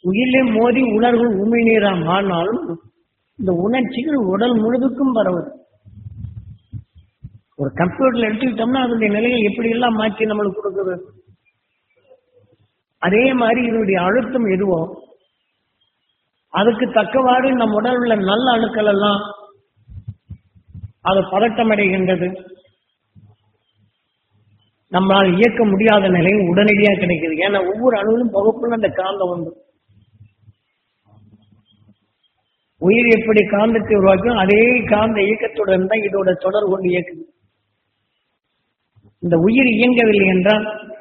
உயிரிலே மோதி உணர்வு உண்மை நீராம் ஆனாலும் இந்த உணர்ச்சிகள் உடல் முழுதுக்கும் பரவுது ஒரு கம்ப்யூட்டர்ல எடுத்துக்கிட்டோம்னா அதனுடைய நிலையை எப்படி எல்லாம் மாற்றி நம்மளுக்கு கொடுக்குது அதே மாதிரி இதனுடைய அழுத்தம் எதுவோ அதுக்கு தக்கவாறு நம் உடல் உள்ள நல்ல அணுக்கள் எல்லாம் அது பதட்டமடைகின்றது நம்மளால் இயக்க முடியாத நிலை உடனடியாக கிடைக்குது ஏன்னா ஒவ்வொரு அணுவிலும் புகப்புள்ள அந்த காந்தம் உண்டு உயிர் எப்படி காந்தத்தை உருவாக்கும் அதே காந்த இயக்கத்துடன் தான் இதோட தொடர் கொண்டு இயக்குது இந்த உயிர் இயங்கவில்லை என்றால்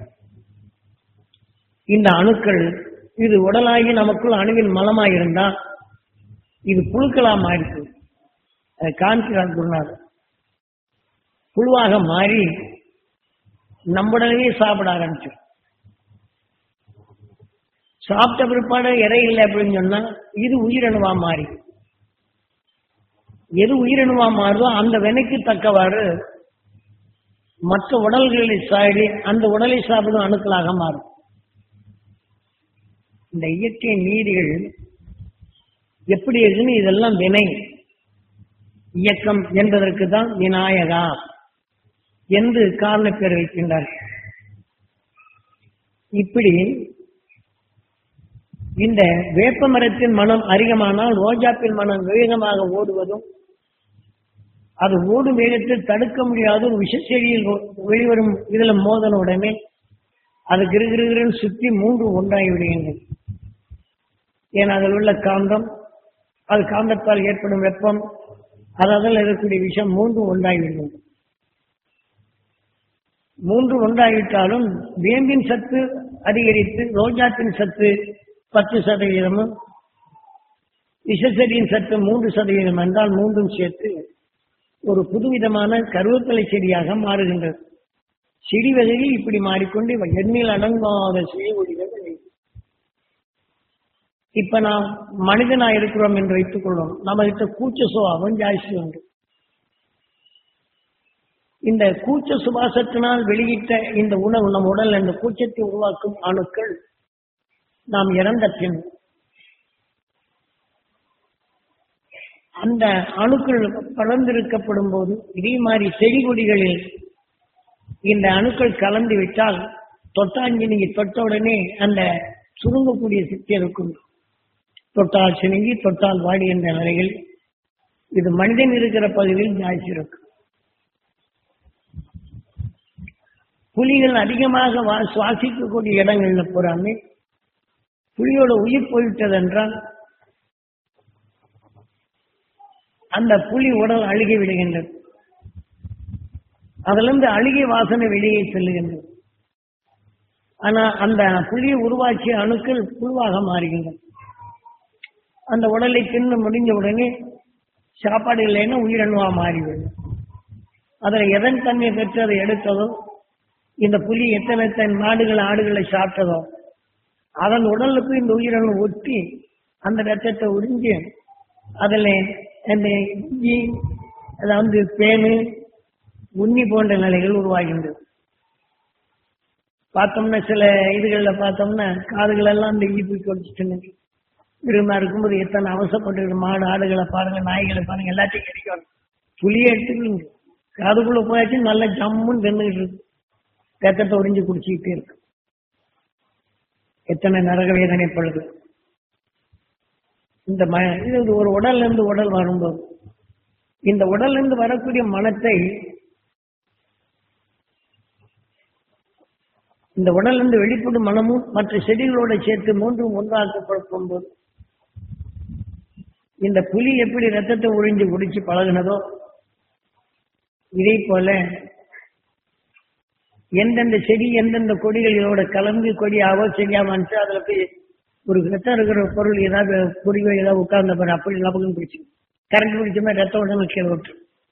இந்த அணுக்கள் இது உடலாகி நமக்குள் அணுவின் மலமாயிருந்தா இது புழுக்களா மாறிச்சு அதை காண்கிறார் குருநாதர் புழுவாக மாறி நம்முடனே சாப்பிட ஆரம்பிச்சு சாப்பிட்ட பிற்பாடு எடை இல்லை அப்படின்னு சொன்னா இது உயிரணுவா மாறி எது உயிரணுவா மாறுதோ அந்த வினைக்கு தக்கவாறு மற்ற உடல்களை சாடி அந்த உடலை சாப்பிடும் அணுக்களாக மாறும் இந்த இயற்கை நீதிகள் எப்படி இருக்குன்னு இதெல்லாம் வினை இயக்கம் என்பதற்கு தான் விநாயகா என்று காரண பேர் வைக்கின்றார் இப்படி இந்த வேப்ப மரத்தின் மனம் அதிகமானால் ரோஜாப்பின் மனம் வேகமாக ஓடுவதும் அது ஓடும் வேகத்தில் தடுக்க முடியாத ஒரு விஷச்செடியில் வெளிவரும் இதுல மோதன உடனே அது கிருகிருகிருன்னு சுற்றி மூன்று ஒன்றாகி விடுகின்றது ஏன்னா அதில் உள்ள காந்தம் அது காந்தத்தால் ஏற்படும் வெப்பம் அது அதில் இருக்கக்கூடிய விஷயம் மூன்று ஒன்றாகி விடுகின்றது மூன்று ஒன்றாகிவிட்டாலும் வேம்பின் சத்து அதிகரித்து ரோஜாத்தின் சத்து பத்து சதவீதமும் விஷச்செடியின் சத்து மூன்று சதவீதம் என்றால் மூன்றும் சேர்த்து ஒரு புதுவிதமான கருவேப்பிலை செடியாக மாறுகின்றது செடி வகையில் இப்படி மாறிக்கொண்டு எண்ணில் அடங்காத செடி கொடிகள் விளையும். இப்ப நாம் மனிதனா இருக்கிறோம் என்று வைத்துக் கொள்வோம் நம்ம கிட்ட கூச்ச சுபாவம் ஜாஸ்தி உண்டு இந்த கூச்ச சுபாசத்தினால் வெளியிட்ட இந்த உணவு நம் உடல் அந்த கூச்சத்தை உருவாக்கும் அணுக்கள் நாம் இறந்த பின் அந்த அணுக்கள் படர்ந்திருக்கப்படும் போது இதே மாதிரி செடி கொடிகளில் இந்த அணுக்கள் கலந்து விட்டால் தொட்டாஞ்சி நீங்க தொட்ட உடனே அந்த சுருங்கக்கூடிய சக்தி இருக்கும் தொட்டால் சினுங்கி தொட்டால் வாடி என்ற நிலையில் இது மனிதன் இருக்கிற பகுதியில் ஜாஸ்தி இருக்கும் புலிகள் அதிகமாக வா- சுவாசிக்கக்கூடிய இடங்கள்ல பூராமே புலியோட உயிர் போய்விட்டது என்றால் அந்த புலி உடல் அழுகி விடுகின்றது அதிலிருந்து அழுகிய வாசனை வெளியே செல்லுகின்றது ஆனா அந்த புலியை உருவாக்கிய அணுக்கள் புழுவாக மாறுகின்றன அந்த உடலை தின்னு முடிஞ்ச உடனே சாப்பாடு இல்லைன்னா உயிரணுவா மாறிவிடும் அதில் எதன் தன்மை பெற்று அதை எடுத்ததோ இந்த புலி எத்தனை எத்தனை மாடுகள் ஆடுகளை சாப்பிட்டதோ அதன் உடலுக்கு இந்த உயிரணு ஒட்டி அந்த ரத்தத்தை உறிஞ்சி அதில் அந்த இஞ்சி அதாவது பேனு உண்ணி போன்ற நிலைகள் உருவாகின்றது பார்த்தோம்னா சில இதுகளில் பார்த்தோம்னா காதுகள் எல்லாம் அந்த ஈப்பி கொடிச்சிட்டு விரும்பா இருக்கும்போது எத்தனை அவசரப்பட்டு மாடு ஆடுகளை பாருங்க நாய்களை பாருங்க எல்லாத்தையும் கிடைக்கும் புளியை எடுத்துக்கணுங்க காதுக்குள்ள போயாச்சு நல்லா ஜம்முன்னு தின்னுகிட்டு இருக்கு ரத்தத்தை உறிஞ்சு குடிச்சுக்கிட்டே இருக்கு எத்தனை நரக வேதனைப்படுது இந்த ம இது ஒரு உடல்ல இருந்து உடல் வரும்போது இந்த உடல்ல இருந்து வரக்கூடிய மனத்தை இந்த உடல்ல இருந்து வெளிப்படும் மனமும் மற்ற செடிகளோட சேர்த்து மூன்றும் ஒன்றாக்கப்படும் போது இந்த புலி எப்படி ரத்தத்தை உறிஞ்சு குடிச்சு பழகுனதோ இதே போல எந்தெந்த செடி எந்தெந்த கொடிகள் இதோட கலந்து கொடியாவோ செடியாவான்ட்டு அதுல போய் ஒரு ரத்தம் இருக்கிற பொருள் ஏதாவது பொடியோ ஏதாவது உட்கார்ந்த பாரு அப்படி லபகம் பிடிச்சு கரண்ட் பிடிச்ச மாதிரி ரத்த உடனே கீழே விட்டு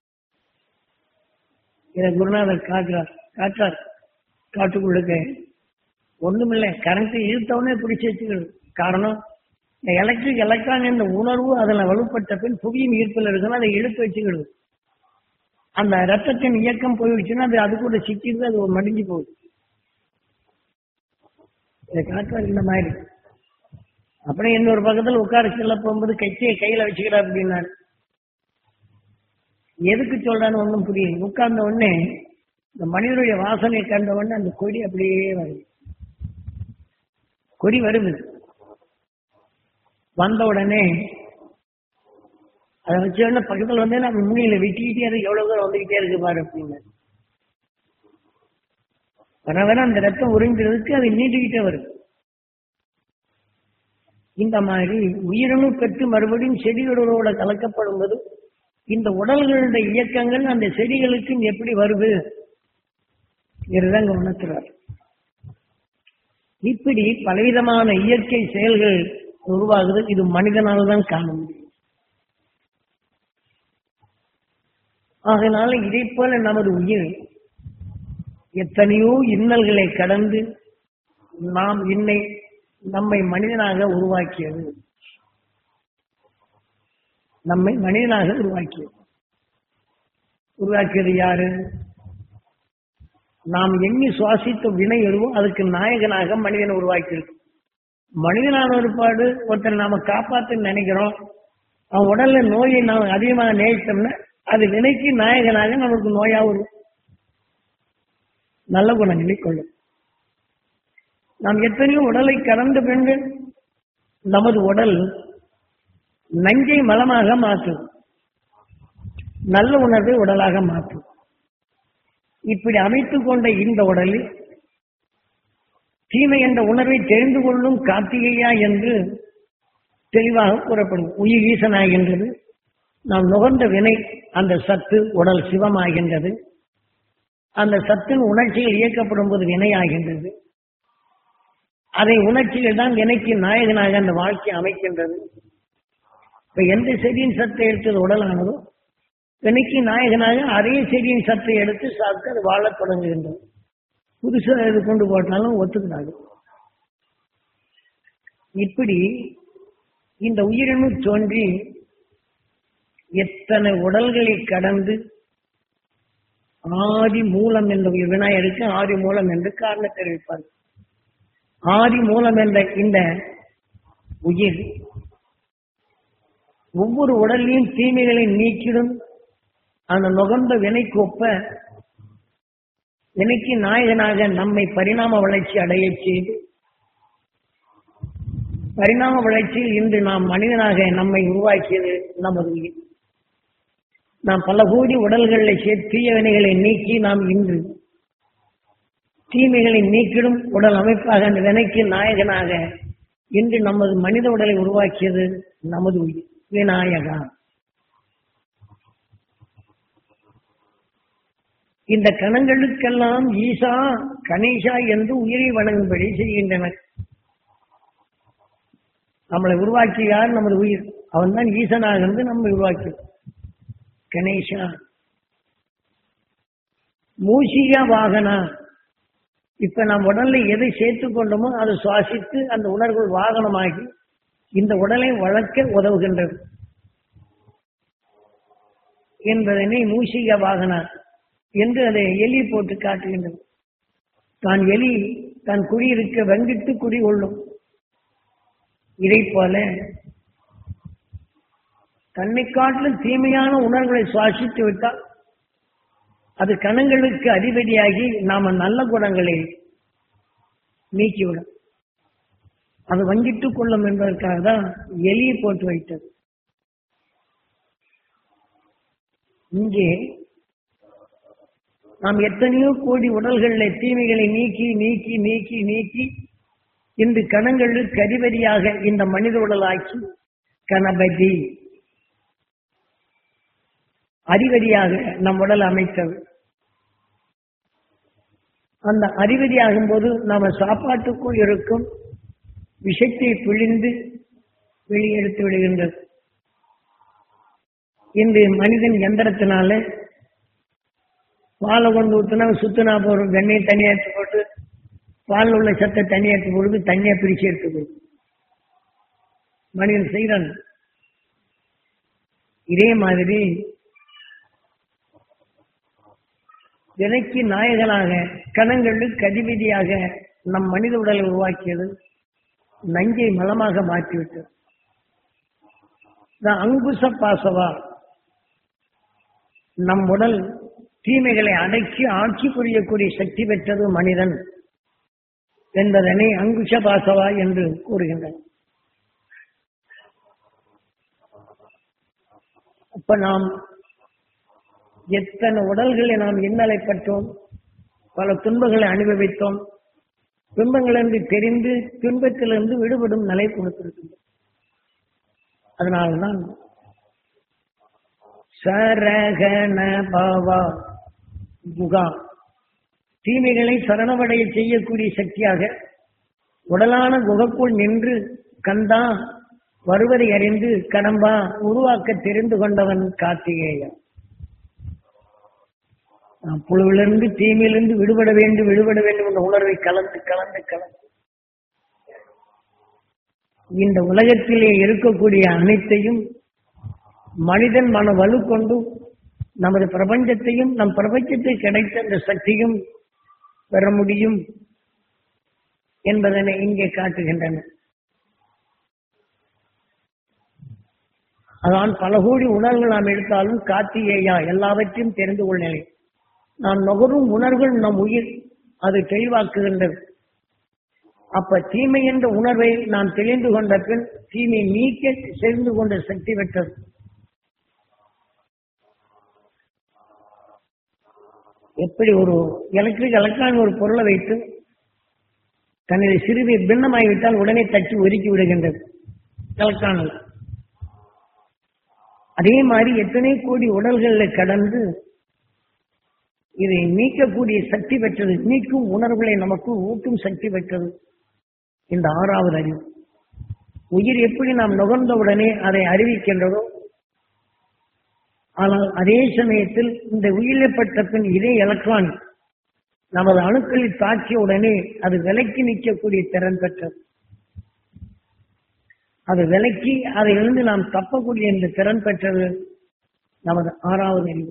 இதை குருநாதர் காட்டுறார் காட்டுறார் காட்டுக்குள்ளுக்க ஒண்ணுமில்லை கரண்ட் இழுத்தவொடனே பிடிச்சி வச்சுக்கிறது காரணம் இந்த எலக்ட்ரிக் எலக்ட்ரான் என்ற உணர்வு அதில் வலுப்பட்ட பின் புவியின் ஈர்ப்பில் இருக்குன்னா அதை இழுத்து வச்சுக்கிறது அந்த ரத்தத்தின் இயக்கம் போயிடுச்சுன்னா அது அது கூட சிக்கிட்டு அது மடிஞ்சு போகுது இதை காட்டுறது இந்த மாதிரி அப்புறம் இன்னொரு பக்கத்துல உட்கார செல்ல போகும்போது கட்சியை கையில வச்சுக்கிற அப்படின்னாரு எதுக்கு சொல்றான்னு ஒன்றும் புரியல உட்கார்ந்த உடனே இந்த மனிதனுடைய வாசனையை கண்ட உடனே அந்த கொடி அப்படியே வருது கொடி வருது வந்த உடனே அதை வச்ச உடனே பக்கத்துல வந்து நம்ம மூலையில வெட்டிக்கிட்டே இருக்கு எவ்வளவு தூரம் வந்துகிட்டே இருக்கு பாரு அப்படின்னு வர வர அந்த ரத்தம் உறிஞ்சிறதுக்கு அது நீட்டிக்கிட்டே வருது இந்த மாதிரி உயிரணு பெற்று மறுபடியும் செடிகளோட கலக்கப்படும் போது இந்த உடல்களுடைய இயக்கங்கள் அந்த செடிகளுக்கும் எப்படி வருது இதுதான் உணர்த்துறார் இப்படி பலவிதமான இயற்கை செயல்கள் உருவாகுது இது மனிதனால தான் காண முடியும் ஆகையினால இதை போல நமது உயிர் எத்தனையோ இன்னல்களை கடந்து நாம் இன்னை நம்மை மனிதனாக உருவாக்கியது நம்மை மனிதனாக உருவாக்கியது உருவாக்கியது யாரு நாம் எண்ணி சுவாசித்த வினை எதுவோ அதுக்கு நாயகனாக மனிதனை உருவாக்கியிருக்கு மனிதனான ஒருபாடு ஒருத்தரை நாம காப்பாற்ற நினைக்கிறோம் அவன் உடல்ல நோயை நாம் அதிகமாக நேசித்தோம்னா அது வினைக்கு நாயகனாக நமக்கு நோயா வரும் நல்ல குணங்களை கொள்ளும் நாம் எத்தனையோ உடலை கடந்த பெண்கள் நமது உடல் நஞ்சை மலமாக மாற்றும் நல்ல உணர்வை உடலாக மாற்றும் இப்படி அமைத்துக் கொண்ட இந்த உடலில் தீமை என்ற உணர்வை தெரிந்து கொள்ளும் கார்த்திகையா என்று தெளிவாக கூறப்படும் உயிர் ஈசனாகின்றது நாம் நுகர்ந்த வினை அந்த சத்து உடல் சிவமாகின்றது அந்த சத்தின் உணர்ச்சியில் இயக்கப்படும் போது வினையாகின்றது அதை உணர்ச்சியில் தான் வினைக்கு நாயகனாக அந்த வாழ்க்கை அமைக்கின்றது இப்ப எந்த செடியின் சத்தை எடுத்தது உடலானதோ வினைக்கு நாயகனாக அதே செடியின் சத்தை எடுத்து சாப்பிட்டு அது வாழத் தொடங்குகின்றது புதுசாக இது கொண்டு போட்டாலும் ஒத்துக்கிறாங்க இப்படி இந்த உயிரணு தோன்றி எத்தனை உடல்களை கடந்து ஆதி மூலம் என்ற உயிர் விநாயகருக்கு ஆதி மூலம் என்று காரணம் தெரிவிப்பார் ஆதி மூலம் என்ற இந்த உயிர் ஒவ்வொரு உடலையும் தீமைகளை நீக்கிடும் அந்த நுகர்ந்த வினைக்கு ஒப்ப வினைக்கு நாயகனாக நம்மை பரிணாம வளர்ச்சி அடைய செய்து பரிணாம வளர்ச்சியில் இன்று நாம் மனிதனாக நம்மை உருவாக்கியது நமது உயிர் நாம் பல கோடி உடல்களில் சேர்த்து தீய வினைகளை நீக்கி நாம் இன்று தீமைகளை நீக்கிடும் உடல் அமைப்பாக அந்த வினைக்கு நாயகனாக இன்று நமது மனித உடலை உருவாக்கியது நமது உயிர் விநாயகா இந்த கணங்களுக்கெல்லாம் ஈசா கணேசா என்று உயிரை வணங்கும்படி செய்கின்றனர் நம்மளை உருவாக்கிய யார் நமது உயிர் அவன் தான் ஈசனாக இருந்து நம்மை உருவாக்கி கணேசா மூஷிகா வாகனா இப்ப நம் உடல்ல எதை சேர்த்துக் கொண்டோமோ அதை சுவாசித்து அந்த உணர்வுகள் வாகனமாகி இந்த உடலை வளர்க்க உதவுகின்றது என்பதனை மூஷிக வாகனா என்று அதை எலி போட்டு காட்டுகின்றது தான் எலி தான் குடியிருக்க வங்கிட்டு குடி கொள்ளும் இதை போல தன்னை காட்டிலும் தீமையான உணர்வுகளை சுவாசித்து விட்டால் அது கணங்களுக்கு அதிபதியாகி நாம நல்ல குணங்களை நீக்கிவிடும் அது வங்கிட்டுக் கொள்ளும் என்பதற்காக தான் எலியை போட்டு வைத்தது இங்கே நாம் எத்தனையோ கோடி உடல்களில் தீமைகளை நீக்கி நீக்கி நீக்கி நீக்கி இன்று கணங்களுக்கு அதிபதியாக இந்த மனித உடலாக்கி கணபதி அறிவதியாக நம் உடல் அமைத்தது அந்த அறிவதியாகும் போது நாம சாப்பாட்டுக்குள் இருக்கும் விஷத்தை பிழிந்து வெளியெடுத்து விடுகின்றது இன்று மனிதன் எந்திரத்தினால பாலை கொண்டு ஊத்துனா சுத்தினா போறோம் வெண்ணெயை தனியா எடுத்து போட்டு பாலில் உள்ள சத்தை தனியா எடுத்து போடுது தனியா பிரிச்சு எடுத்து போடுது மனிதன் செய்யறான் இதே மாதிரி விலைக்கு நாயகனாக கணங்களுக்கு அதிபதியாக நம் மனித உடலை உருவாக்கியது நஞ்சை மலமாக மாற்றிவிட்டது இந்த அங்குச பாசவா நம் உடல் தீமைகளை அடக்கி ஆட்சி புரியக்கூடிய சக்தி பெற்றது மனிதன் என்பதனை அங்குஷ பாசவா என்று கூறுகின்றனர் அப்ப நாம் எத்தனை உடல்களை நாம் இன்னலைப்பட்டோம் பல துன்பங்களை அனுபவித்தோம் துன்பங்களிலிருந்து தெரிந்து துன்பத்திலிருந்து விடுபடும் நிலை கொடுத்திருக்கின்றோம் அதனால்தான் சரகண பவா குகா தீமைகளை சரணமடைய செய்யக்கூடிய சக்தியாக உடலான குகைக்குள் நின்று கந்தா வருவதை அறிந்து கடம்பா உருவாக்க தெரிந்து கொண்டவன் கார்த்திகேயன் நாம் புழுவிலிருந்து தீமையிலிருந்து விடுபட வேண்டும் விடுபட வேண்டும் என்ற உணர்வை கலந்து கலந்து கலந்து இந்த உலகத்திலே இருக்கக்கூடிய அனைத்தையும் மனிதன் மன வலு கொண்டு நமது பிரபஞ்சத்தையும் நம் பிரபஞ்சத்தில் கிடைத்த அந்த சக்தியும் பெற முடியும் என்பதனை இங்கே காட்டுகின்றன அதான் பல கோடி உணர்வுகள் நாம் எடுத்தாலும் கார்த்திகேயா எல்லாவற்றையும் தெரிந்து கொள் நிலை நாம் நுகரும் உணர்வுகள் நம் உயிர் அது தெளிவாக்குகின்றது அப்ப தீமை என்ற உணர்வை நாம் தெளிந்து கொண்ட பின் தீமை நீக்க தெரிந்து கொண்ட சக்தி பெற்றது எப்படி ஒரு எலக்ட்ரிக் எலக்ட்ரான் ஒரு பொருளை வைத்து தன்னை சிறிது பின்னமாகிவிட்டால் உடனே தட்டி ஒதுக்கி விடுகின்றது எலக்ட்ரானில் அதே மாதிரி எத்தனை கோடி உடல்களில் கடந்து இதை நீக்கக்கூடிய சக்தி பெற்றது நீக்கும் உணர்வுகளை நமக்கு ஊட்டும் சக்தி பெற்றது இந்த ஆறாவது அறிவு உயிர் எப்படி நாம் நுகர்ந்தவுடனே அதை அறிவிக்கின்றதோ ஆனால் அதே சமயத்தில் இந்த உயிரிழப்பட்ட பின் இதே எலக்ட்ரான் நமது அணுக்களில் தாக்கிய உடனே அது விலக்கி நிற்கக்கூடிய திறன் பெற்றது அது விலக்கி அதிலிருந்து நாம் தப்பக்கூடிய இந்த திறன் பெற்றது நமது ஆறாவது அறிவு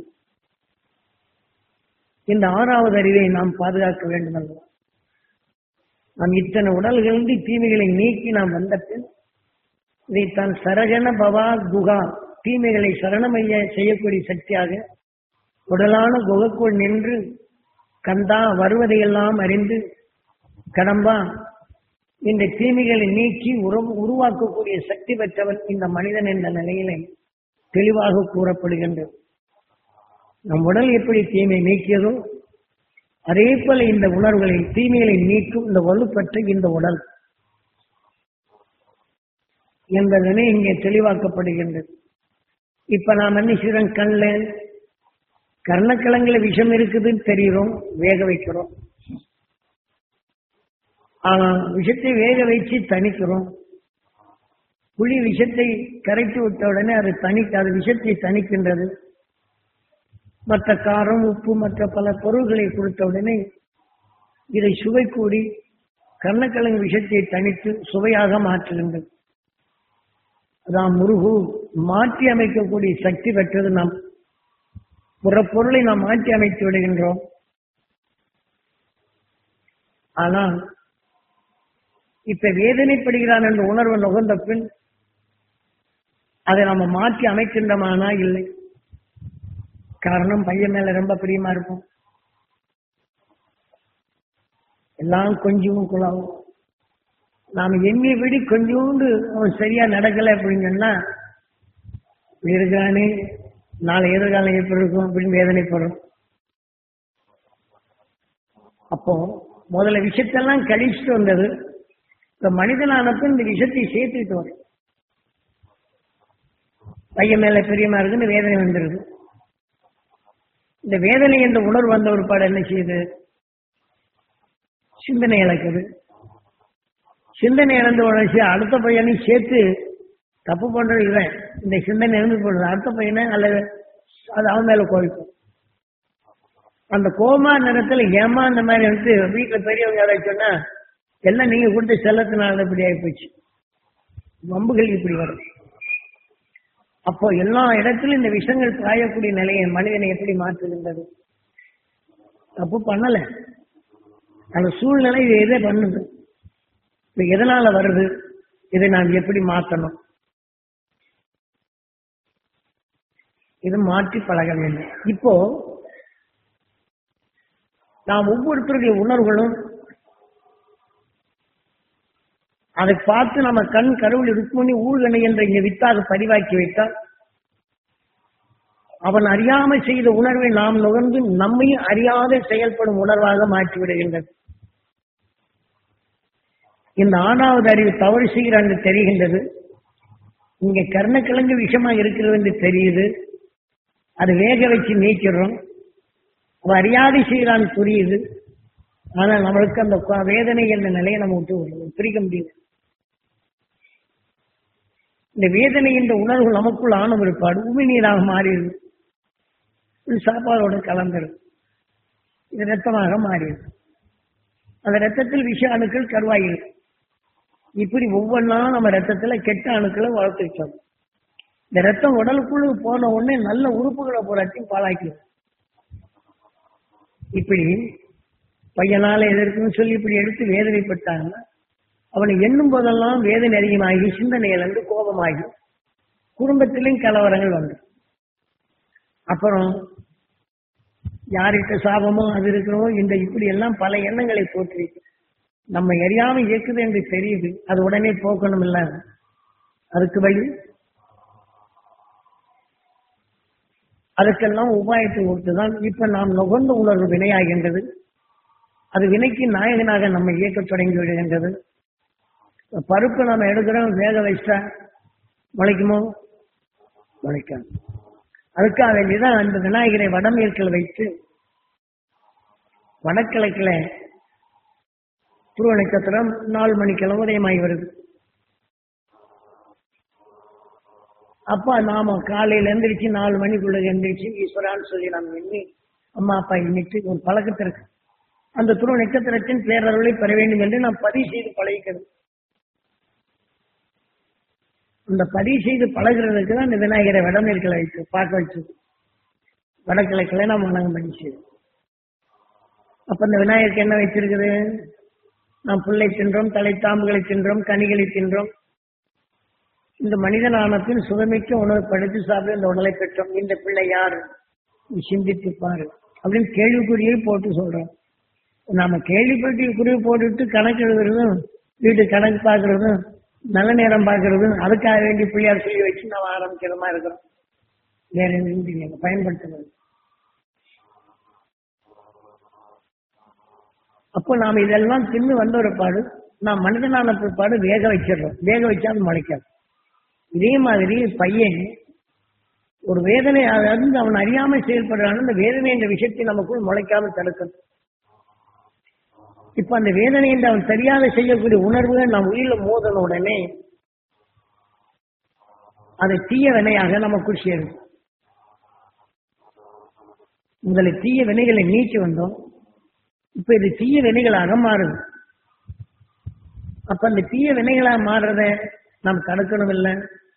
இந்த ஆறாவது அறிவை நாம் பாதுகாக்க வேண்டும் அல்லவா நாம் இத்தனை உடல்களிலிருந்து தீமைகளை நீக்கி நாம் வந்த பின் இதைத்தான் சரகண பவா குகா தீமைகளை சரணமைய செய்யக்கூடிய சக்தியாக உடலான குகைக்குள் நின்று கந்தா வருவதையெல்லாம் அறிந்து கடம்பா இந்த தீமைகளை நீக்கி உறவு உருவாக்கக்கூடிய சக்தி பெற்றவன் இந்த மனிதன் என்ற நிலையிலே தெளிவாக கூறப்படுகின்றது நம் உடல் எப்படி தீமை நீக்கியதோ அதே போல இந்த உணர்வுகளை தீமைகளை நீக்கும் இந்த வலுப்பற்ற இந்த உடல் என்பதனை இங்கே தெளிவாக்கப்படுகின்றது இப்ப நாம் என்ன செய்யறோம் கண்ணில் கர்ணக்கிழங்குல விஷம் இருக்குதுன்னு தெரிகிறோம் வேக வைக்கிறோம் ஆனா விஷத்தை வேக வைத்து தணிக்கிறோம் புளி விஷத்தை கரைத்து விட்ட உடனே அது தணிக்க அது விஷத்தை தணிக்கின்றது மற்ற காரம் உப்பு மற்ற பல பொருள்களை கொடுத்த உடனே இதை சுவை கூடி கர்ணக்கிழங்கு விஷத்தை தணித்து சுவையாக மாற்றுகின்றது அதான் முருகு மாற்றி அமைக்கக்கூடிய சக்தி பெற்றது நாம் புறப்பொருளை நாம் மாற்றி அமைத்து விடுகின்றோம் ஆனால் இப்ப வேதனைப்படுகிறான் என்ற உணர்வு நுகர்ந்த பின் அதை நம்ம மாற்றி அமைக்கின்றோமானா இல்லை காரணம் பையன் மேல ரொம்ப பிரியமா இருக்கும் எல்லாம் கொஞ்சம் குழாவும் நாம எண்ணி விடி கொஞ்சோண்டு அவன் சரியா நடக்கல அப்படின்னு சொன்னா இப்படி இருக்கானே நாளை எதிர்காலம் எப்படி இருக்கும் அப்படின்னு வேதனைப்படுறோம் அப்போ முதல்ல விஷயத்தெல்லாம் கழிச்சுட்டு வந்தது இப்ப மனிதனானப்ப இந்த விஷயத்தை சேர்த்துட்டு வரும் பையன் மேல பிரியமா இருக்குன்னு வேதனை வந்துருது இந்த வேதனை என்ற உணர்வு வந்த ஒரு பாடம் என்ன செய்யுது சிந்தனை இழக்குது சிந்தனை இழந்த உடனே அடுத்த பையனையும் சேர்த்து தப்பு பண்றது இவன் இந்த சிந்தனை இருந்து போடுறது அடுத்த பையனை அல்லது அது அவன் மேல கோவிக்கும் அந்த கோமா நேரத்துல ஏமா அந்த மாதிரி வந்து வீட்டுல பெரியவங்க யாராவது சொன்னா எல்லாம் நீங்க கொடுத்த செல்லத்தினால இப்படி ஆகி போச்சு வம்புகள் இப்படி வரும் அப்போ எல்லா இடத்திலும் இந்த விஷங்கள் பாயக்கூடிய நிலையை மனிதனை எப்படி மாற்றுகின்றது தப்பு பண்ணல அந்த சூழ்நிலை இதை எதை பண்ணுது இப்ப எதனால வருது இதை நாம் எப்படி மாற்றணும் இது மாற்றி பழக வேண்டும் இப்போ நாம் ஒவ்வொருத்தருடைய உணர்வுகளும் அதை பார்த்து நம்ம கண் கருவில் ருக்மணி ஊழ்கணை என்ற இங்க வித்தாக பதிவாக்கி வைத்தால் அவன் அறியாமல் செய்த உணர்வை நாம் நுகர்ந்து நம்மையும் அறியாத செயல்படும் உணர்வாக மாற்றி விடுகின்றது இந்த ஆறாவது அறிவு தவறு செய்கிறான் என்று தெரிகின்றது இங்க கர்ணக்கிழங்கு விஷமா இருக்கிறது என்று தெரியுது அது வேக வச்சு நீக்கிறோம் அவன் அறியாதை செய்கிறான் புரியுது ஆனா நம்மளுக்கு அந்த க- வேதனை என்ற நிலையை நம்ம விட்டு விடுறோம். பிரிக்க முடியல இந்த வேதனை என்ற உணர்வு நமக்குள் ஆன பிற்பாடு உமி நீராக மாறிடுது இது சாப்பாடோட கலந்துடும் இது ரத்தமாக மாறிடுது அந்த ரத்தத்தில் விஷ அணுக்கள் கருவாயில் இப்படி ஒவ்வொன்றா நம்ம ரத்தத்துல கெட்ட அணுக்களை வளர்த்துக்கிட்டோம் இந்த ரத்தம் உடலுக்குள்ள போன உடனே நல்ல உறுப்புகளை பூராத்தையும் பாழாக்கிடும் இப்படி பையனால எதற்குன்னு சொல்லி இப்படி எடுத்து வேதனைப்பட்டாங்கன்னா அவனை எண்ணும் போதெல்லாம் வேதனை அதிகமாகி சிந்தனையிலிருந்து கோபமாகி குடும்பத்திலும் கலவரங்கள் வந்து அப்புறம் யார்கிட்ட சாபமோ அது இருக்கிறோமோ இந்த இப்படி எல்லாம் பல எண்ணங்களை போற்றி நம்ம எரியாம இயக்குது என்று தெரியுது அது உடனே போக்கணும் இல்ல அதுக்கு வழி அதுக்கெல்லாம் உபாயத்தை கொடுத்துதான் இப்ப நாம் நுகர்ந்த உணர்வு வினையாகின்றது அது வினைக்கு நாயகனாக நம்ம இயக்கத் தொடங்கி விடுகின்றது பருப்பு நம்ம எடுக்கிறோம் வேக வச்சா முளைக்குமோ முளைக்காது அதுக்காக வேண்டிதான் அந்த விநாயகரை வடமேற்கில் வைத்து வடகிழக்கில் துருவ நட்சத்திரம் நாலு மணிக்கெல்லாம் உதயமாகி வருது அப்பா நாம காலையில எந்திரிச்சு நாலு மணிக்குள்ள எந்திரிச்சு ஈஸ்வரான்னு சொல்லி நாம் எண்ணி அம்மா அப்பா எண்ணிட்டு ஒரு பழக்கத்திற்கு அந்த துருவ நட்சத்திரத்தின் பேரருளை பெற வேண்டும் என்று நாம் பதிவு செய்து பழகிக்கிறது அந்த பதிவு செய்து பழகிறதுக்கு தான் இந்த விநாயகரை வடமேற்கில் வைத்து பார்க்க வச்சது வடகிழக்கில் நாம் வணங்கம் பண்ணி செய்வோம் அப்ப இந்த விநாயகருக்கு என்ன வச்சிருக்குது நாம் புல்லை தின்றோம் தலைத்தாம்புகளை தின்றோம் கனிகளை தின்றோம் இந்த மனிதனான பின் சுகமிக்க உணவு படுத்து சாப்பிட்டு இந்த உடலை பெற்றோம் இந்த பிள்ளை யாரு நீ சிந்தித்து பாரு அப்படின்னு கேள்விக்குறியே போட்டு சொல்றோம் நாம கேள்விப்பட்டு குறி போட்டுட்டு கணக்கு எழுதுறதும் வீட்டு கணக்கு பார்க்கறதும் நல்ல நேரம் பார்க்கறதும் அதுக்காக வேண்டி பிள்ளையார் சொல்லி வச்சு நாம் ஆரம்பிக்கிற மாதிரி இருக்கிறோம் வேற எதுவும் இல்லைங்க பயன்படுத்துறது அப்போ நாம் இதெல்லாம் தின்னு வந்த ஒரு பாடு நாம் மனிதனான பிற்பாடு வேக வச்சிடுறோம் வேக வச்சா அது முளைக்காது இதே மாதிரி பையன் ஒரு வேதனை அதாவது அவன் அறியாமல் செயல்படுறான் அந்த வேதனை என்ற விஷயத்தை நமக்குள் முளைக்காம தடுக்கணும் இப்ப அந்த வேதனை என்று அவன் சரியாக செய்யக்கூடிய உணர்வுகள் நம் உயிரில மோதன உடனே அதை தீய வினையாக நமக்குள் சேரும் முதல்ல தீய வினைகளை நீக்கி வந்தோம் இப்ப இது தீய வினைகளாக மாறுது அப்ப அந்த தீய வினைகளா மாறுறத நாம் தடுக்கணும் இல்லை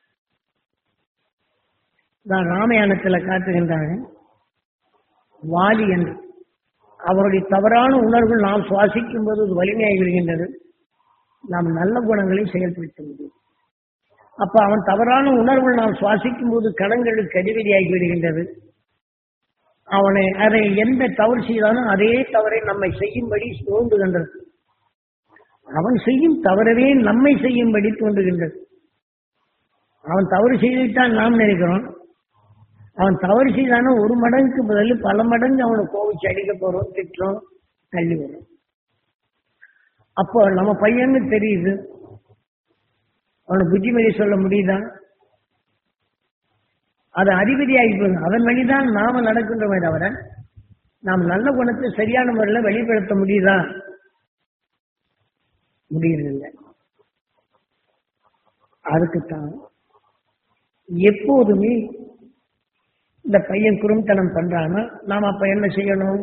நான் ராமாயணத்துல காட்டுகின்றாங்க வாலி என்று அவருடைய தவறான உணர்வுகள் நாம் சுவாசிக்கும் போது அது வலிமையாகி விடுகின்றது நாம் நல்ல குணங்களை செயல்படுத்த முடியும் அப்ப அவன் தவறான உணர்வுகள் நாம் சுவாசிக்கும் போது கடங்களுக்கு அடிவதியாகி விடுகின்றது அவனை அதை எந்த தவறு செய்தாலும் அதே தவறை நம்மை செய்யும்படி தோன்றுகின்றது அவன் செய்யும் தவறவே நம்மை செய்யும்படி தோன்றுகின்றது அவன் தவறு செய்துவிட்டான் நாம் நினைக்கிறோம் அவன் தவறு செய்தானா ஒரு மடங்குக்கு பதில் பல மடங்கு அவனை கோவிச்சு அடிக்க போறோம் திட்டுறோம் தள்ளி வரும் அப்போ நம்ம பையன்னு தெரியுது அவனை புத்திமதி சொல்ல முடியுதா அது அதிபதியாகி போகுது அதன் வழிதான் நாம நடக்கின்றோமே தவிர நாம் நல்ல குணத்தை சரியான முறையில் வெளிப்படுத்த முடியுதா முடியறதில்லை அதுக்குத்தான் எப்போதுமே இந்த பையன் குறும்புத்தனம் பண்றானா நாம அப்ப என்ன செய்யணும்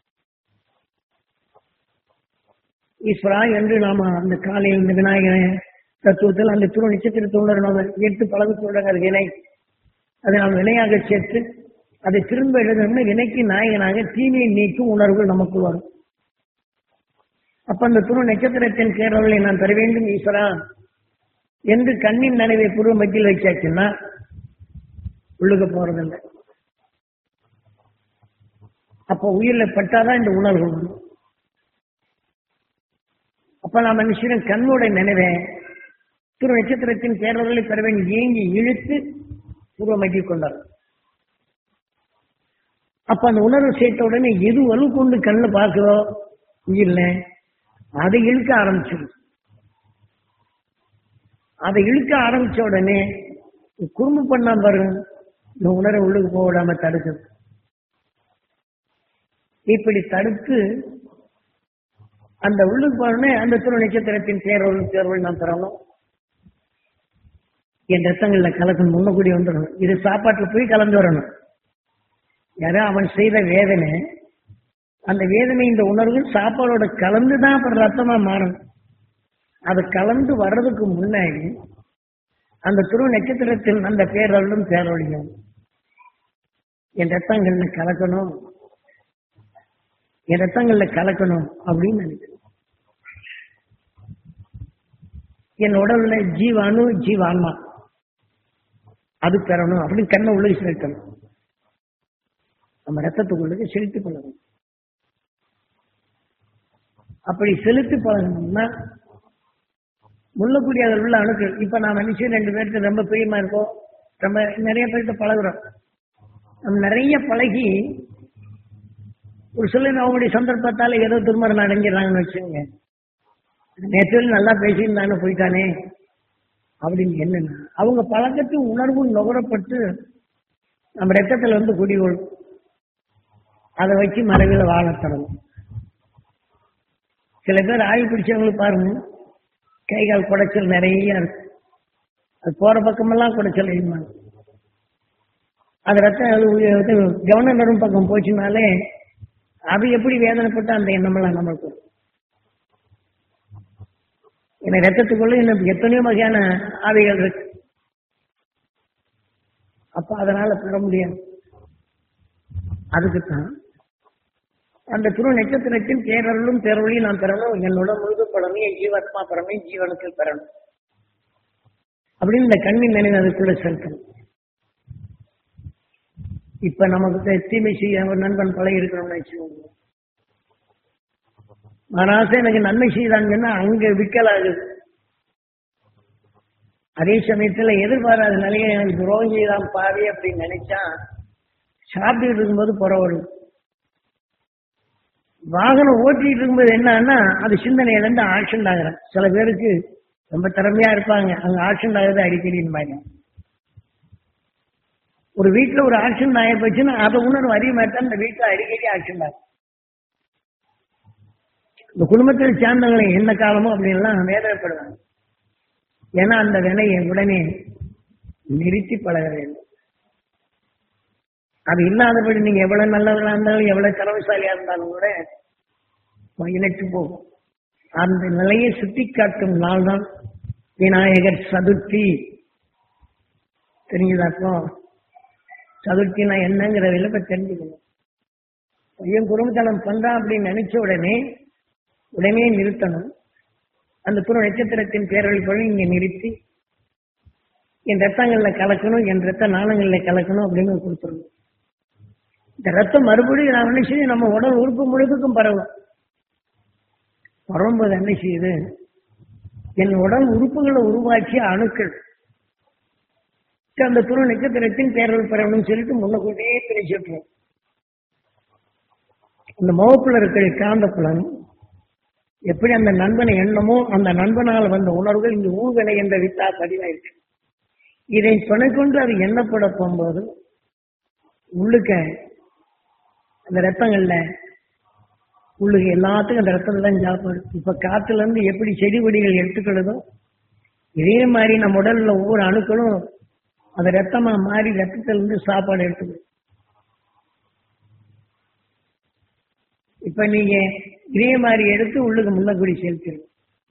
ஈஸ்வரா என்று நாம அந்த காலையில் இந்த விநாயகனை தத்துவத்தில் அந்த துரு நட்சத்திரத்தை உணரணும் எட்டு பழகு சொல்றாங்க அது வினை அதை நாம் வினையாக சேர்த்து அதை திரும்ப எழுதணும்னு வினைக்கு நாயகனாக தீமையை நீக்கும் உணர்வுகள் நமக்குள் வரும் அப்ப அந்த துரு நட்சத்திரத்தின் கேரளை நான் தர வேண்டும் ஈஸ்வரா என்று கண்ணின் நினைவை புருவ மத்தியில் வச்சாச்சுன்னா உள்ளுக்க போறதில்லை அப்ப உயிரில பட்டாதான் இந்த உணர்வு வரும் அப்ப நான் மனுஷன் கண்ணோட நினைவை திரு நட்சத்திரத்தின் பேரவர்களை பெறவன் ஏங்கி இழுத்து பூர்வ மத்தியில் கொண்டார் அப்ப அந்த உணர்வு சேர்த்த உடனே எது வலு கொண்டு கண்ணு பார்க்கிறோ உயிரில அதை இழுக்க ஆரம்பிச்சிடும் அதை இழுக்க ஆரம்பிச்ச உடனே குறும்பு பண்ணா பாருங்க இந்த உணர்வை உள்ளுக்கு போக விடாம தடுக்குது இப்படி தடுத்து அந்த உள்ளுக்கு போனே அந்த திரு நட்சத்திரத்தின் தேர்வு தேர்வு நாம் பெறணும் என் ரத்தங்கள்ல கலக்கணும் முன்னக்கூடி வந்துடணும் இது சாப்பாட்டுல போய் கலந்து வரணும் யாரோ அவன் செய்த வேதனை அந்த வேதனை இந்த உணர்வு சாப்பாடோட கலந்துதான் அப்புறம் ரத்தமா மாறும் அது கலந்து வர்றதுக்கு முன்னாடி அந்த துரு நட்சத்திரத்தின் அந்த பேரருளும் பேரொழியும் என் ரத்தங்கள்ல கலக்கணும் என் ரத்தங்கள்ல கலக்கணும் அப்படின்னு நினைக்கிறேன் என் உடல்ல ஜீவானு ஜீவான்மா அது பெறணும் அப்படின்னு கண்ணை உள்ளே செலுத்தணும் நம்ம ரத்தத்துக்குள்ளது செலுத்தி கொள்ளணும் அப்படி செலுத்தி பழகணும்னா முள்ளக்கூடிய அதில் உள்ள அணுக்கள் இப்ப நான் மனுஷன் ரெண்டு பேருக்கு ரொம்ப பிரியமா இருக்கோம் ரொம்ப நிறைய பேர்கிட்ட பழகுறோம் நம்ம நிறைய பழகி ஒரு சில அவங்களுடைய சந்தர்ப்பத்தால ஏதோ திருமணம் அடைஞ்சிடறாங்கன்னு வச்சுங்க நேற்று நல்லா பேசியிருந்தானே போயிட்டானே அப்படின்னு என்னன்னா அவங்க பழக்கத்து உணர்வு நுகரப்பட்டு நம்ம ரத்தத்துல வந்து குடிகொள்ளும் அதை வச்சு மறைவில் வாழத் தொடங்கும் சில பேர் ஆய்வு பிடிச்சவங்களுக்கு பாருங்க கை கால் குடைச்சல் நிறைய இருக்கு அது போற பக்கமெல்லாம் குடைச்சல் எழுமாங்க அது ரத்தம் அது உய- இது கவன நரும் பக்கம் போச்சுனாலே அது எப்படி வேதனைப்பட்டு அந்த எண்ணமெல்லாம் நம்மளுக்கு வரும். ஏன்னா ரத்தத்துக்குள்ள இன்னும் எத்தனையோ வகையான ஆவிகள் இருக்கு அப்ப அதனால பெற முடியாது அதுக்குத்தான் அந்த துரு நட்சத்திரத்தின் பேரருளும் பேரொழியும் நான் பெறணும் என்னோட முழுது படணும் என் ஜீவாத்மா பெறணும் என் ஜீவனத்தில் பெறணும் அப்படின்னு இந்த கண்ணின் நினைவு அதுக்குள்ள செலுத்தணும் இப்ப நமக்கு தெ- தீமை செய்ய ஒரு நண்பன் பழகி இருக்கணும்னு வச்சுக்கோங்க மனாசை எனக்கு நன்மை செய்தாங்கன்னா அங்க விக்கலாகுது அதே சமயத்துல எதிர்பாராத நிலையை எனக்கு துரோகம் செய்தான் பாவி அப்படின்னு நினைச்சா சாப்பிட்டு இருக்கும்போது புறவரும் வாகனம் ஓட்டிட்டு இருக்கும்போது என்னன்னா அது சிந்தனை இழந்து ஆக்சிடென்ட் ஆகுறேன் சில பேருக்கு ரொம்ப திறமையா இருப்பாங்க அங்க ஆக்சிடென்ட் ஆகுது அடிக்கடி மாதிரி ஒரு வீட்டுல ஒரு ஆக்சிடென்ட் ஆகி போச்சுன்னா அதை உணர்வு அறிய மாட்டேன் அந்த வீட்டுல அடிக்கடி ஆக்சிடென்ட் ஆகும் இந்த குடும்பத்தில் சேர்ந்தவங்களை என்ன காலமோ அப்படின்லாம் வேதனைப்படுவாங்க ஏன்னா அந்த வினையை உடனே நிறுத்தி பழக வேண்டும் அது இல்லாதபடி நீங்க எவ்வளவு நல்லவர்களா இருந்தாலும் எவ்வளவு திறமைசாலியா இருந்தாலும் கூட இணைத்து போகும் அந்த நிலையை சுட்டி காட்டும் நாள் தான் விநாயகர் சதுர்த்தி தெரிஞ்சுதாக்கோ சதுர்த்தினா என்னங்கிற விளக்க தெரிஞ்சுக்கணும் பையன் குடும்பத்தனம் பண்றான் அப்படின்னு நினைச்ச உடனே உடனே நிறுத்தணும் அந்த புற நட்சத்திரத்தின் பேரொழி போல இங்க நிறுத்தி என் ரத்தங்கள்ல கலக்கணும் என் ரத்த நாளங்கள்ல கலக்கணும் அப்படின்னு கொடுத்துருணும் இந்த ரத்தம் மறுபடியும் நான் என்ன செய்யுது நம்ம உடல் உறுப்பு முழுதுக்கும் பரவும் பரவும்போது என்ன செய்யுது என் உடல் உறுப்புகளை உருவாக்கிய அணுக்கள் அந்த துணை நட்சத்திரத்தின் பேரல் பெறணும்னு சொல்லிட்டு முன்னக்கூட்டியே பிரிச்சுட்டுரும் அந்த முகப்புல இருக்கிற காந்த புலன் எப்படி அந்த நண்பனை எண்ணமோ அந்த நண்பனால் வந்த உணர்வுகள் இந்த ஊழ்வினை என்ற வித்தா பதிவாயிருக்கு இதை துணை கொண்டு அது எண்ணப்பட போகும்போது உள்ளுக்க அந்த ரத்தங்கள்ல உள்ளுக்கு எல்லாத்துக்கும் அந்த ரத்தம் தான் சாப்பாடு இப்ப காத்துல இருந்து எப்படி செடி கொடிகள் எடுத்துக்கிறதோ இதே மாதிரி நம்ம உடல்ல ஒவ்வொரு அணுக்களும் அந்த ரத்தமா மாறி ரத்தத்துல இருந்து சாப்பாடு எடுத்துக்கணும் இப்ப நீங்க இதே மாதிரி எடுத்து உள்ளுக்கு முள்ளக்குடி செலுத்திடும்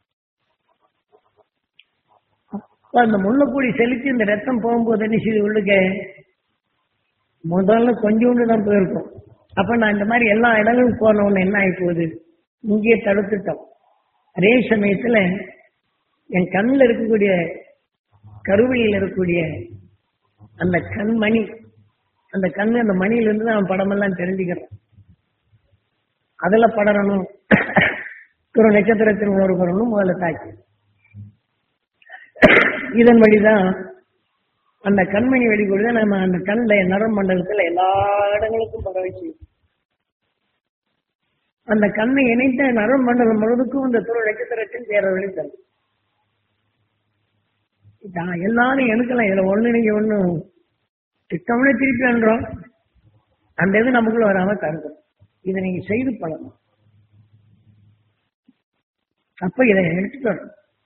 அப்ப அந்த முள்ளக்குடி செலுத்தி இந்த ரத்தம் போகும்போது என்ன செய்யுது உள்ளுக்க முதல்ல கொஞ்சோண்டு தான் போயிருக்கும் அப்ப நான் இந்த மாதிரி எல்லா இடங்களும் போன உடனே என்ன ஆகி போகுது இங்கேயே தடுத்துட்டோம் அதே சமயத்துல என் கண்ணில் இருக்கக்கூடிய கருவியில் இருக்கக்கூடிய அந்த கண்மணி அந்த கண் அந்த மணியிலிருந்து தான் படமெல்லாம் தெரிஞ்சுக்கிறோம் அதுல படரணும் ஒரு நட்சத்திரத்தின் உணர்வு பெறணும் முதல்ல தாக்கி இதன் வழிதான் அந்த கண்மணி வெளிக்கொண்டு நம்ம அந்த கண்ணில் நரமண்டலத்தில் எல்லா இடங்களுக்கும் பரவ செய்யும் அந்த கண்ணை இணைத்த நரமண்டலம் முழுவதுக்கும் இந்த துணை நட்சத்திரத்தின் பேர வழி தரும் இதான் எல்லாரும் எனக்கெல்லாம் இதுல ஒண்ணு நீங்க ஒண்ணு திட்டம்னே திருப்பி அன்றோம் அந்த இது நமக்குள்ள வராம தருது இதை நீங்க செய்து பழகணும் அப்ப இதை எடுத்துக்கணும்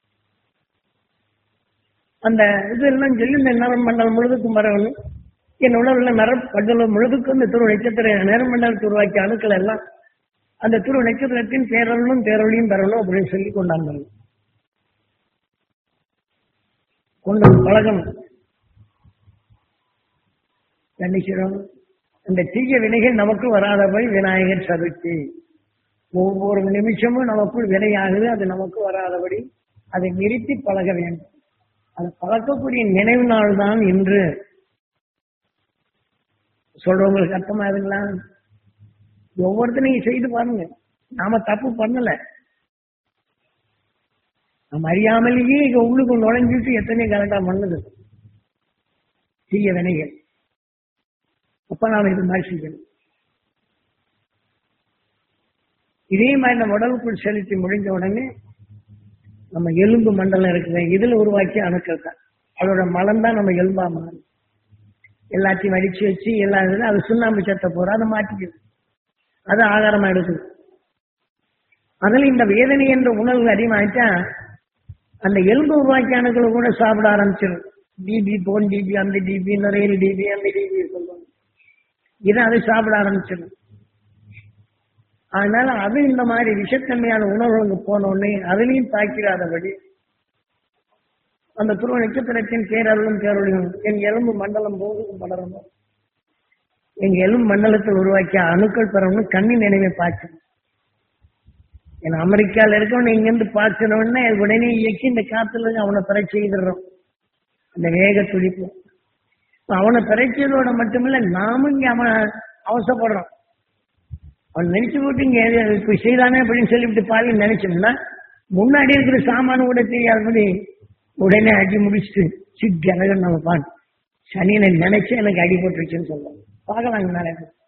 அந்த இதெல்லாம் சொல்லி இந்த நரம் மண்டலம் முழுதுக்கும் வரணும் என் உணவுல நரம் மண்டலம் முழுதுக்கும் இந்த துரு நட்சத்திர நேரம் மண்டலத்தை உருவாக்கிய அணுக்கள் எல்லாம் அந்த துரு நட்சத்திரத்தின் பேரலும் பேரொழியும் பெறணும் அப்படின்னு சொல்லி கொண்டாந்தாங்க கொண்டு வந்து பழகணும் கண்டிக்கிறோம் இந்த தீய வினைகள் நமக்கு வராதபடி விநாயகர் சதுர்த்தி ஒவ்வொரு நிமிஷமும் நமக்குள் வினையாகுது அது நமக்கு வராதபடி அதை நிறுத்தி பழக வேண்டும் அது பழக்கக்கூடிய நினைவு நாள் தான் இன்று சொல்றவங்களுக்கு அர்த்தமாகுதுங்களா ஒவ்வொருத்தரையும் செய்து பாருங்க நாம தப்பு பண்ணல நம்ம அறியாமலேயே இங்க உள்ளுக்கு நுழைஞ்சிட்டு எத்தனை கரெக்டா பண்ணுது தீய வினைகள் அப்ப நாம இது மாதிரி செய்யணும் இதே மாதிரி நம்ம உடலுக்குள் செலுத்தி முடிஞ்ச உடனே நம்ம எலும்பு மண்டலம் இருக்குது இதுல உருவாக்கி அணுக்கள் தான் அதோட மலம் தான் நம்ம எலும்பா மாறும் எல்லாத்தையும் அடிச்சு வச்சு எல்லா இதுல அது சுண்ணாம்பு சத்த போற அதை மாட்டிக்குது அது ஆகாரமா எடுக்குது அதுல இந்த வேதனை என்ற உணர்வு அதிகமாயிட்டா அந்த எலும்பு உருவாக்கிய அணுக்களை கூட சாப்பிட ஆரம்பிச்சிடும் டிபி போன் டிபி அந்த டிபி நிறைய டிபி அந்த டிபி சொல்லுவாங்க இதை அதை சாப்பிட ஆரம்பிச்சிடும் அதனால அது இந்த மாதிரி விஷத்தன்மையான உணவுகளுக்கு போன உடனே அதுலயும் தாக்கிடாதபடி அந்த துருவ நட்சத்திரத்தின் பேரருளும் பேரொழியும் என் எலும்பு மண்டலம் போதும் படரணும் எங்க எலும்பு மண்டலத்தில் உருவாக்கிய அணுக்கள் பெறணும் கண்ணின் நினைவை பார்க்கணும் ஏன்னா அமெரிக்கால இருக்கவன் இங்கிருந்து பார்க்கணும்னா உடனே இயக்கி இந்த காத்துல அவனை பெற செய்திடுறோம் அந்த வேக துடிப்பு அவனை பிறச்சதோட மட்டுமில்ல நாமும் இங்க அவன் அவசப்படுறோம் அவன் நினைச்சு போட்டு இங்க இப்ப செய்தானே அப்படின்னு சொல்லிவிட்டு பாதி நினைச்சோம்னா முன்னாடி இருக்கிற சாமான கூட தெரியாதபடி உடனே அடி முடிச்சுட்டு சிக்கழகன் நம்ம பான் சனியனை நினைச்சு எனக்கு அடி போட்டுருச்சுன்னு சொல்லுவாங்க பார்க்கலாங்க நாளை